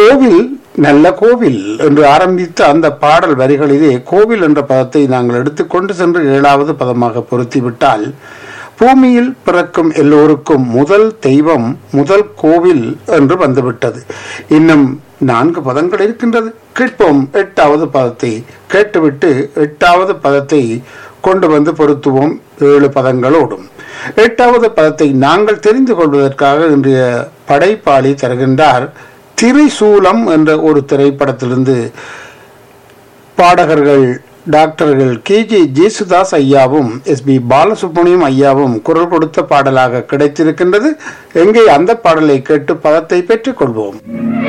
கோவில் நல்ல கோவில் என்று ஆரம்பித்த அந்த பாடல் வரிகளிலே கோவில் என்ற பதத்தை நாங்கள் எடுத்துக்கொண்டு சென்று ஏழாவது பதமாக பொருத்திவிட்டால் பூமியில் பிறக்கும் எல்லோருக்கும் முதல் தெய்வம் முதல் கோவில் என்று வந்துவிட்டது இன்னும் நான்கு பதங்கள் இருக்கின்றது கேட்போம் எட்டாவது பதத்தை கேட்டுவிட்டு எட்டாவது பதத்தை கொண்டு வந்து பொருத்துவோம் ஏழு பதங்களோடும் எட்டாவது பதத்தை நாங்கள் தெரிந்து கொள்வதற்காக இன்றைய படைப்பாளி தருகின்றார் திரிசூலம் என்ற ஒரு திரைப்படத்திலிருந்து பாடகர்கள் டாக்டர்கள் கே ஜே ஜேசுதாஸ் ஐயாவும் எஸ் பி பாலசுப்ரமணியம் ஐயாவும் குரல் கொடுத்த பாடலாக கிடைத்திருக்கின்றது எங்கே அந்த பாடலை கேட்டு பதத்தை பெற்றுக் கொள்வோம்